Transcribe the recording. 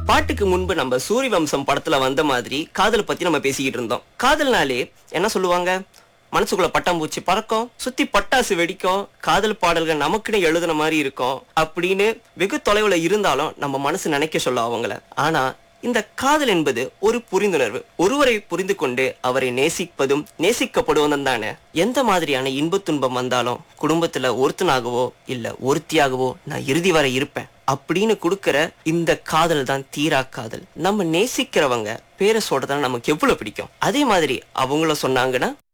பாட்டுக்கு முன்பு நம்ம சூரிய வம்சம் படத்துல வந்த மாதிரி காதல் பத்தி நம்ம பேசிக்கிட்டு இருந்தோம் காதல்னாலே என்ன சொல்லுவாங்க மனசுக்குள்ள பட்டாம்பூச்சி பறக்கும் சுத்தி பட்டாசு வெடிக்கும் காதல் பாடல்கள் நமக்குன்னு எழுதுன மாதிரி இருக்கும் அப்படின்னு வெகு தொலைவுல இருந்தாலும் நம்ம மனசு நினைக்க சொல்ல அவங்கள ஆனா இந்த காதல் என்பது ஒரு புரிந்துணர்வு ஒருவரை புரிந்து கொண்டு அவரை நேசிப்பதும் நேசிக்கப்படுவதும் தானே எந்த மாதிரியான இன்ப துன்பம் வந்தாலும் குடும்பத்துல ஒருத்தனாகவோ இல்ல ஒருத்தியாகவோ நான் இறுதி வரை இருப்பேன் அப்படின்னு கொடுக்கிற இந்த காதல் தான் தீரா காதல் நம்ம நேசிக்கிறவங்க பேரை சொல்றதுனா நமக்கு எவ்வளவு பிடிக்கும் அதே மாதிரி அவங்கள சொன்னாங்கன்னா